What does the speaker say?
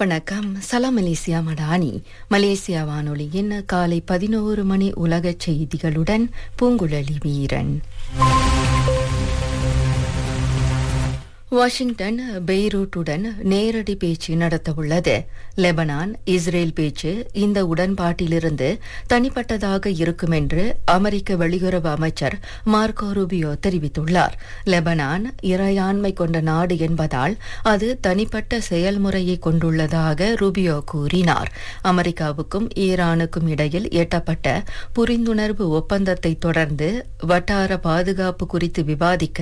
வணக்கம் சலாம் Malaysia Madani Malaysia வானொலியின் காலை பதினோரு மணி உலக செய்திகளுடன் பூங்குழலி வீரன் வாஷிங்டன் பெய்ரூட்டுடன் நேரடி பேச்சு நடத்தவுள்ளது லெபனான் இஸ்ரேல் பேச்சு இந்த உடன்பாட்டிலிருந்து தனிப்பட்டதாக இருக்கும் என்று அமெரிக்க வெளியுறவு அமைச்சர் மார்க்கோ ரூபியோ தெரிவித்துள்ளார் லெபனான் இறையாண்மை கொண்ட நாடு என்பதால் அது தனிப்பட்ட செயல்முறையை கொண்டுள்ளதாக ரூபியோ கூறினார் அமெரிக்காவுக்கும் ஈரானுக்கும் இடையில் எட்டப்பட்ட புரிந்துணர்வு ஒப்பந்தத்தை தொடர்ந்து வட்டார பாதுகாப்பு குறித்து விவாதிக்க